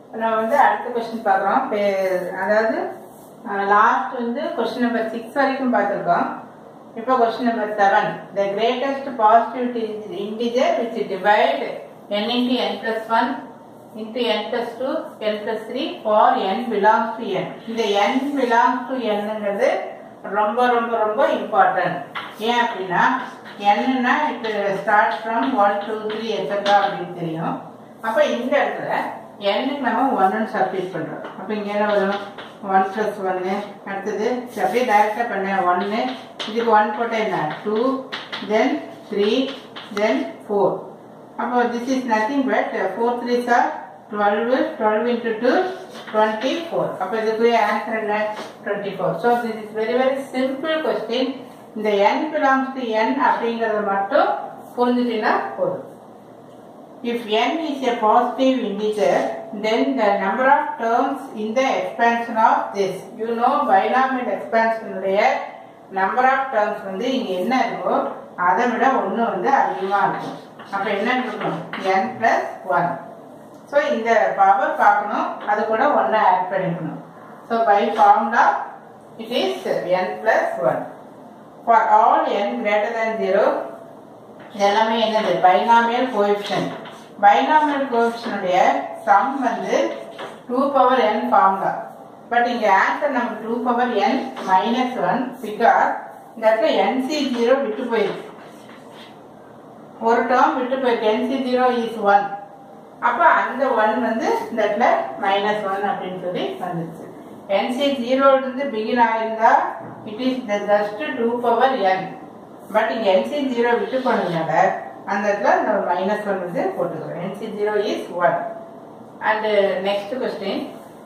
நம்ம வந்து அடுத்த கொஸ்டின் பார்க்குறோம் அதாவது லாஸ்ட் வந்து கொஸ்டின் நம்பர் சிக்ஸ் வரைக்கும் பார்த்துருக்கோம் இப்போ question number seven the greatest positive integer which divide n into n plus 1 into n plus 2 n plus 3 for n belongs to n இந்த n belongs to nங்கிறது ரொம்ப ரொம்ப ரொம்ப இம்பார்ட்டன்ட் ஏன் அப்படின்னா என்னன்னா இப்போ start from one two three extra அப்படின்னு தெரியும் அப்போ இந்த இடத்துல எண்ணுக்கு நம்ம ஒன்னு சப்ஸ்டிட் பண்ணுறோம் அப்போ இங்கே என்ன வரும் ஒன் ப்ளஸ் ஒன்று அடுத்தது சரி, அப்படியே டைரெக்டாக பண்ண ஒன்று இதுக்கு ஒன் போட்டால் என்ன two then three then four அப்போ this is nothing but four three sir twelve twelve into two twenty four அப்போ இதுக்குரிய ஆன்சர் என்ன twenty four so this is very very simple question இந்த n பிலாங்ஸ் டு n அப்படிங்கிறத மட்டும் புரிஞ்சுட்டீங்கன்னா போதும் If n is a positive integer, then the number of terms in the expansion of this, you know binomial expansion உடைய number of terms வந்து இங்க என்ன இருக்கோ அதை விட ஒன்று வந்து அதிகமாக இருக்கும் அப்போ என்ன இருக்கும் n plus ஒன் ஸோ இந்த பவர் பார்க்கணும் அது கூட ஒன்றை ஆட் பண்ணிக்கணும் so by formula it is n plus one for all n greater than zero எல்லாமே என்னது பைனாமியல் கோஎஃபிஷியன்ட் பைனாமியல் கோஎஃபிஷியனுடைய சம் வந்து two power N formula but இங்க ஆன்சர் நமக்கு two power N minus one because இந்த இடத்துல NC zero விட்டு போயிருக்கு ஒரு டேர்ம் விட்டு போயிருக்கு என்சி ஜீரோ இஸ் ஒன் அப்போ அந்த ஒன் வந்து இந்த இடத்துல மைனஸ் ஒன் அப்படின்னு சொல்லி வந்துருச்சு என்சி ஜீரோலேருந்து பிகின் ஆயிருந்தா it is the just two power N but இங்கே என்சி ஜீரோ விட்டு போனதுனால அந்த இடத்துல இந்த மைனஸ் ஒன் வந்து போட்டுக்கிறோம் NC zero is one and next question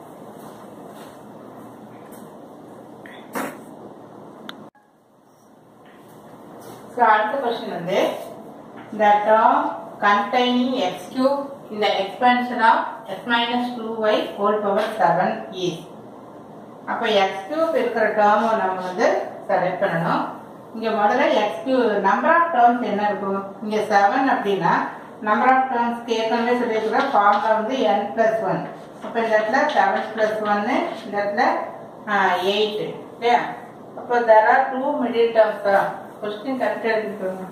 so அடுத்த கொஸ்டின் வந்து the term containing x cube in the expansion of x minus 2y whole power 7 is அப்போ x cube இருக்கிற டேர்மை நம்ம வந்து செலக்ட் பண்ணணும் இங்க முதல்ல x cube number of terms என்ன இருக்கும் இங்க 7 அப்படின்னா நம்பர் ஆஃப் டேர்ம்ஸ் ஏற்கனவே சொல்லியிருக்கிற ஃபார்முலா வந்து n பிளஸ் ஒன் அப்போ இந்த இடத்துல செவன் பிளஸ் ஒன்னு இந்த இடத்துல எயிட் இல்லையா அப்போ there are two middle terms தான் கொஸ்டின் கரெக்டாக எடுத்துக்கோங்க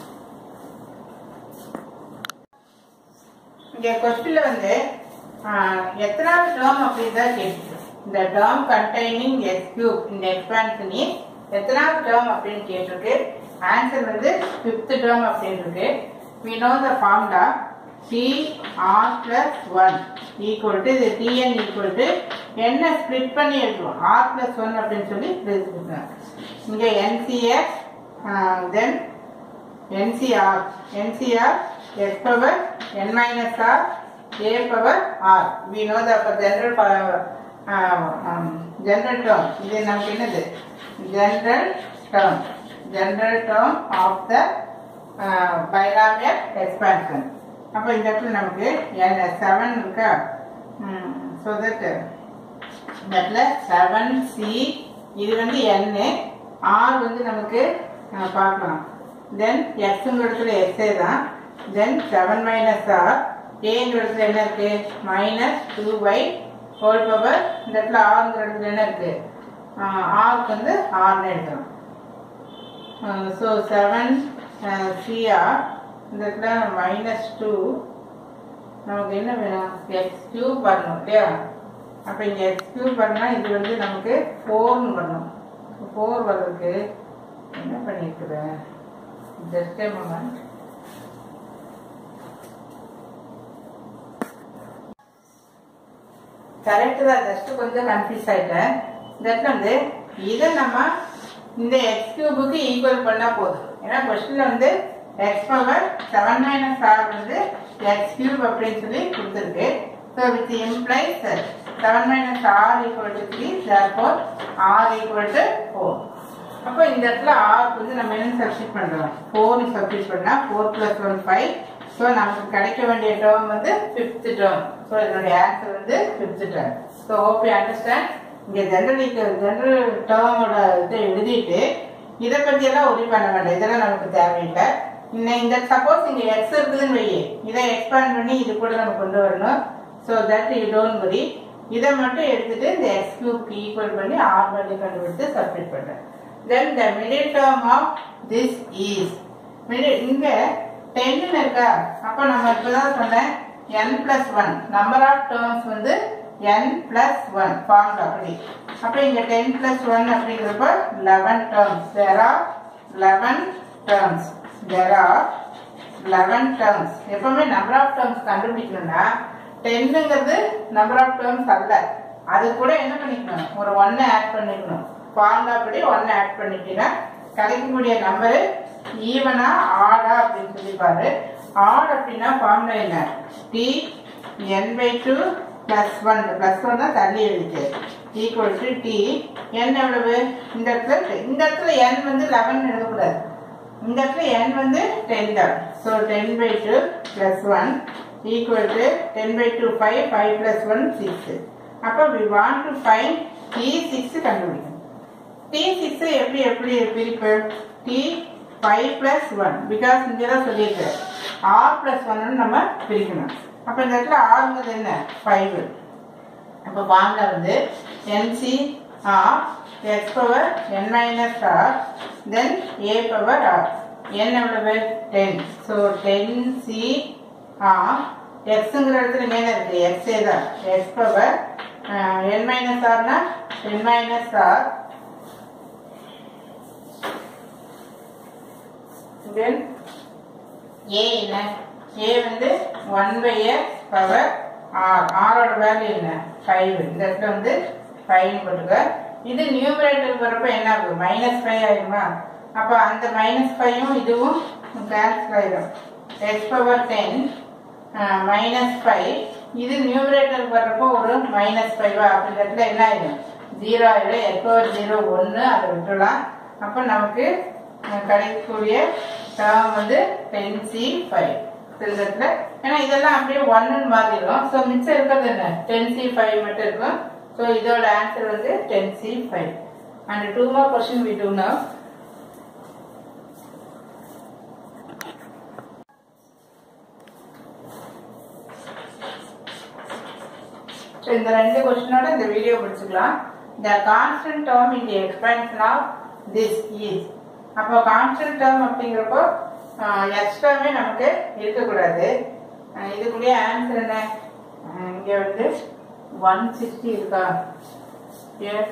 இங்க கொஸ்டின்ல வந்து ஆஹ், எத்தனாவது டேர்ம் அப்படின்னு தான் கேட்டுருக்கு இந்த டேர்ம் கண்டெய்னிங் எக்ஸ் கியூப் இந்த எக்ஸ்பான்ஷன் எத்தனாவது டேர்ம் அப்படின்னு கேட்டிருக்கு ஆன்சர் வந்து ஃபிஃப்த் டேர்ம் அப்படின்னு இருக்கு we know the formula t r plus 1 equal to இது tn equal to என்ன ஸ்ப்ளிட் பண்ணி எழுதுவோம் r plus 1 அப்படின்னு சொல்லி எழுதிருக்கோம் இங்க ncx then NCR NCR x power n minus r a power r we know the general power, uh, um, general term இது நமக்கு என்னது general term general term of the uh, binomial expansion அப்போ இந்த இடத்துல நமக்கு n செவன் இருக்கா so that இந்த இடத்துல செவன் சி இது வந்து n ஆர் வந்து நமக்கு அஹ், பார்க்கலாம் தென் எக்ஸுங்கிற இடத்துல எக்ஸே தான் தென் செவன் மைனஸ் ஆர் ஏங்கிற இடத்துல என்ன இருக்கு minus two Y whole power இந்த இடத்துல ஆறுங்கிற இடத்துல என்ன இருக்கு ஆருக்கு வந்து ஆறுன்னு எடுக்கணும் ஸோ செவன் சிஆர் இந்த இடத்துல மைனஸ் டூ நமக்கு என்ன வேணும் எக்ஸ் கியூப் வரணும் இல்லையா அப்போ இங்கே எக்ஸ் கியூப் வரணும்னா இது வந்து நமக்கு ஃபோர்னு வரணும் ஃபோர் வர்றதுக்கு என்ன பண்ணியிருக்கிறேன் ஜஸ்ட் ஏ மொமெண்ட் கரெக்ட் தான் ஜஸ்ட் கொஞ்சம் கன்ஃபியூஸ் ஆயிட்டேன் தட் வந்து இதை நம்ம இந்த எக்ஸ் கியூபுக்கு ஈக்குவல் பண்ணா போதும் ஏன்னா கொஸ்டின்ல வந்து X power seven minus R வந்து எக்ஸ் கியூப் அப்படின்னு சொல்லி கொடுத்துருக்கு so with implies seven minus R equal to three therefore R equal to four அப்போ இந்த இடத்துல ஆர்க்கு வந்து நம்ம என்ன சப்ஸ்டிட் பண்றோம் ஃபோர் சப்ஸ்டிட் பண்ணா four plus one five so நமக்கு கிடைக்க வேண்டிய டேர்ம் வந்து ஃபிஃப்த் டேர்ம் ஸோ இதனுடைய ஆன்சர் வந்து fifth term so hope you understand இங்கே ஜென்ரல் ஜென்ரல் டேர்மோட இதை எழுதிட்டு இதை பத்தி எல்லாம் உரி பண்ண வேண்டாம் இதெல்லாம் நமக்கு தேவையில்லை இன்னும் இந்த சப்போஸ் இங்க எக்ஸ் இருக்குதுன்னு வை இதை எக்ஸ்பேண்ட் பண்ணி இது கூட நம்ம கொண்டு வரணும் so that you don't worry இதை மட்டும் எடுத்துட்டு இந்த எக்ஸ் கியூப்க்கு ஈக்குவல் பண்ணி ஆர் வேல்யூ கண்டுபிடித்து சப்மிட் பண்ணுறேன் then the middle term of this is middle இங்கே டென்னு இருக்கா அப்போ நம்ம இப்போதான் சொன்னேன் N plus one number of terms வந்து n பிளஸ் ஒன் ஃபார்ம் அப்படி அப்போ இங்கே டென் பிளஸ் ஒன் அப்படிங்கிறப்ப eleven terms there are eleven terms there are eleven terms எப்பவுமே நம்பர் ஆஃப் டேர்ம்ஸ் கண்டுபிடிக்கணும்னா டென்னுங்கிறது நம்பர் ஆஃப் டேர்ம்ஸ் அல்ல அது கூட என்ன பண்ணிக்கணும் ஒரு ஒன்னு ஆட் பண்ணிக்கணும் ஃபார்முலா படி ஒன்னு ஆட் பண்ணிட்டீங்கன்னா கிடைக்கக்கூடிய நம்பரு ஈவனா ஆடா அப்படின்னு சொல்லி பாரு ஆட் அப்படின்னா ஃபார்முலா என்ன T N by two plus one plus one தான் தள்ளி எழுதிட்டு ஈக்குவல் டு டி என் எவ்வளவு இந்த இடத்துல இந்த இடத்துல என் வந்து லெவன் எழுதக்கூடாது இந்த இடத்துல n வந்து 10 தான் so ten by two plus one equal to ten by two five five plus one six அப்போ we want to find T six கண்டுபிடிக்கணும் டி சிக்ஸ் எப்படி எப்படி பிரிப்பு T five plus one because இங்கே தான் சொல்லியிருக்கேன் ஆர் பிளஸ் ஒன்னு நம்ம பிரிக்கணும் அப்போ இந்த இடத்துல ஆறுங்கிறது என்ன ஃபைவ் அப்போ ஃபார்முலா வந்து NC R X power N minus R then A power R N எவ்வளவு ten so ten C R எக்ஸுங்கிற இடத்துல மேலே இருக்கு எக்ஸே தான் எக்ஸ் பவர் என் மைனஸ் ஆர்னா N minus R then A என்ன ஏ வந்து one by X power R ஆரோட வேல்யூ என்ன ஃபைவ் இந்த இடத்துல வந்து ஃபைவ் போட்டுக்க இது நியூமரேட்டர் வரப்ப என்ன ஆகும் மைனஸ் ஃபைவ் ஆயிடுமா அப்போ அந்த மைனஸ் ஃபைவும் இதுவும் கேன்சல் ஆயிடும் X power ten minus five இது நியூமரேட்டர் வர்றப்போ ஒரு மைனஸ் ஃபைவா அப்படி இடத்துல என்ன ஆயிடும் ஜீரோ ஆயிடும் எக்ஸ் பவர் ஜீரோ ஒன்று அதை விட்டுலாம் அப்போ நமக்கு அஹ், கிடைக்கக்கூடிய டேர்ம் வந்து டென் சி ஃபைவ் இடத்துல ஏன்னா இதெல்லாம் அப்படியே ஒன்னு மாறிடும் ஸோ மிச்சம் இருக்கிறது என்ன டென் சி ஃபைவ் மட்டும் இருக்கும் ஸோ இதோட ஆன்சர் வந்து ten C five and two more question we do now so இந்த ரெண்டு கொஸ்டினோட இந்த வீடியோ முடிச்சுக்கலாம் the constant term in the expansion of this is அப்போ கான்ஸ்டன்ட் டேர்ம் அப்படிங்கிறப்போ எக்ஸ்ட்ராவே நமக்கு இருக்கக்கூடாது அஹ் இதுக்குள்ளேயே ஆன்சர் என்ன அஹ் இங்க வந்து ஒன் சிக்ஸ்டி இருக்கா Here.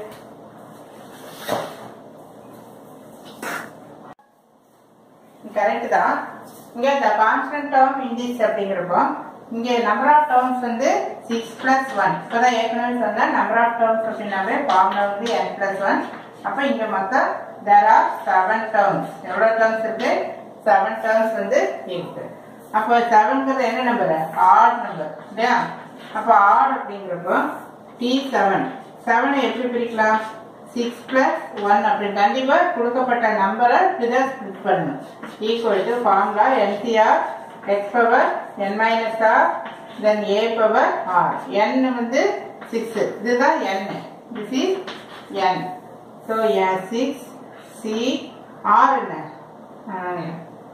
கரெக்ட் தான் இங்க இந்த கான்ஸ்டன்ட் டேர்ம் இண்டிஸ் அப்படிங்கிறப்போ இங்க நம்பர் ஆஃப் டேர்ம்ஸ் வந்து சிக்ஸ் பிளஸ் ஒன் இப்போதான் ஏற்கனவே சொன்னா நம்பர் ஆஃப் டேர்ம்ஸ் அப்படின்னாவே ஃபார்முலா வந்து n பிளஸ் ஒன் அப்போ இங்க மொத்தம் தேர் ஆர் செவன் டேர்ம்ஸ் எவ்வளவு டேர்ம்ஸ் இருக்கு செவன் டேர்ம்ஸ் வந்து இருக்கு அப்போ செவன்ங்கிறது என்ன நம்பர் ஆட் நம்பர் இல்லையா அப்போ ஆட் அப்படிங்கிறப்போ டி செவன் செவனை எப்படி பிரிக்கலாம் சிக்ஸ் பிளஸ் ஒன் அப்படின்னு கண்டிப்பா கொடுக்கப்பட்ட நம்பரை இதை ஸ்பிளிட் பண்ணணும் equal to formula NCR X power N minus R then A power R N வந்து சிக்ஸ் இதுதான் N this is N so N six C R என்ன ஆஹ்,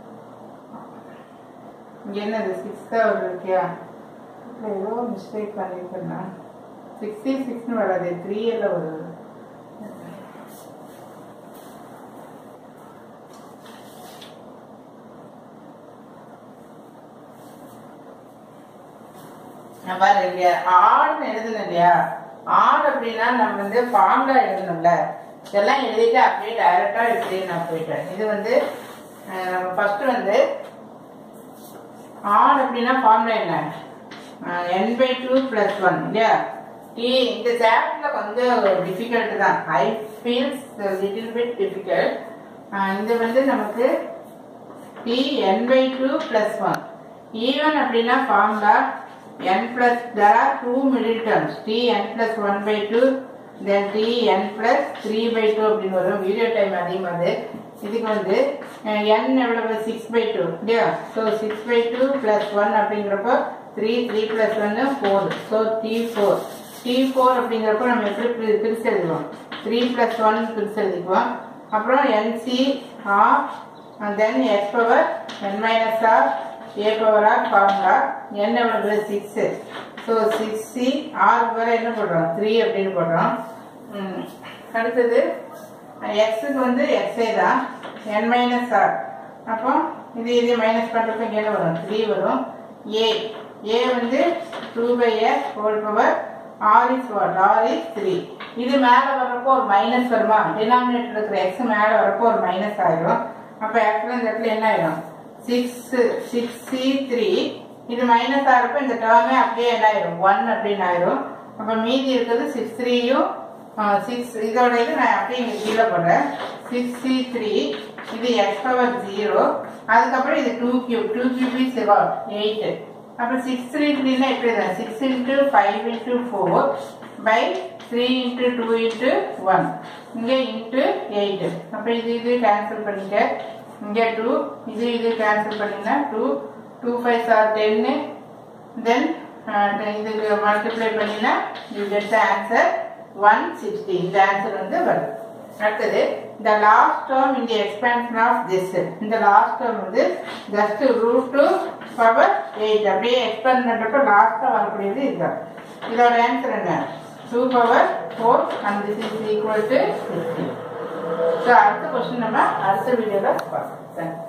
இங்க என்னது சிக்ஸ் தான் ஒரு இருக்கியா இல்ல, ஏதோ மிஸ்டேக் பண்ணிருக்கேன் சிக்ஸ்டி சிக்ஸ்னு வராது த்ரீ எல்லாம் வருது நான் பாரு இங்க ஆடுன்னு எழுதணும் இல்லையா ஆடு அப்படின்னா நம்ம வந்து ஃபார்முலா எழுதணும்ல இதெல்லாம் எழுதிட்டு அப்படியே டைரக்டா இப்படியே நான் போயிட்டேன் இது வந்து அஹ், நம்ம ஃபர்ஸ்ட் வந்து ஆட் அப்படின்னா ஃபார்முலா என்ன N by two plus one இல்லையா டி இந்த சாப்டர்ல கொஞ்சம் டிஃபிகல்ட் தான் I feels little bit difficult இது வந்து நமக்கு T N by two plus one even அப்படின்னா formula N plus there are two middle terms T N plus one by two then T N plus three by two அப்படின்னு வரும் video time அதிகமாகுது இதுக்கு வந்து N எவ்வளவு six by two இல்லையா so six by two plus one அப்படிங்கிறப்போ three three plus ஒன்னு four so T four T four அப்படிங்கிறப்போ நம்ம எப்படி பிரி- பிரிச்சு எழுதுவோம் த்ரீ பிளஸ் ஒன் பிரிச்சு எழுதிக்குவோம் அப்புறம் NC R then X power N minus R A power R formula N எவ்வளவு சிக்ஸ் ஸோ சிக்ஸ் சி ஆறு வரை என்ன போடுறோம் த்ரீ அப்படின்னு போடுறோம் ம், அடுத்தது எக்ஸுக்கு வந்து எக்ஸே தான் என் மைனஸ் ஆர் அப்போ இது இது மைனஸ் பண்ணுறப்ப இங்கே என்ன வரும் த்ரீ வரும் ஏ ஏ வந்து two by X whole power R is what R is three இது மேலே வர்றப்போ ஒரு மைனஸ் வருமா டினாமினேட்டர் இருக்கிற எக்ஸ் மேலே வரப்போ ஒரு மைனஸ் ஆயிரும் அப்போ ஆக்சுவலாக இந்த இடத்துல என்ன ஆயிடும் சிக்ஸ் சிக்ஸ் சி த்ரீ இது மைனஸ் ஆகிறப்ப இந்த டேர்மே அப்படியே என்ன ஆயிரும் ஒன் அப்படின்னு ஆயிரும் அப்போ மீதி இருக்கிறது சிக்ஸ் த்ரீயும் சிக்ஸ் இதோட இது நான் அப்படியே இங்கே கீழே போடுறேன் சிக்ஸ் சி த்ரீ இது எக்ஸ் பவர் ஜீரோ அதுக்கப்புறம் இது two cube two cube is what eight அப்புறம் சிக்ஸ் த்ரீ த்ரீனா எப்படி தான் six into five into four by three into two into one இங்கே இன்ட்டு எயிட் அப்போ இது இது கேன்சல் பண்ணிக்க இங்கே டூ இது இது கேன்சல் பண்ணிங்கன்னா டூ டூ ஃபைவ் ஆர் டென்னு தென் இதுக்கு மல்டிப்ளை பண்ணினா you get the answer one sixty இந்த ஆன்சர் வந்து வருது அடுத்தது இந்த லாஸ்ட் டேர்ம் இந்த எக்ஸ்பேன்ஷன் ஆஃப் திஸ் இந்த லாஸ்ட் டேர்ம் வந்து just root two power eight அப்படியே எக்ஸ்பேண்ட் பண்ணுறப்ப லாஸ்ட்டாக வரக்கூடியது இதுதான் இதோட ஆன்சர் என்ன two power four and this is equal to sixty so அடுத்த கொஸ்டின் நம்ம அடுத்த வீடியோவில் பார்க்கலாம் தேங்க்ஸ்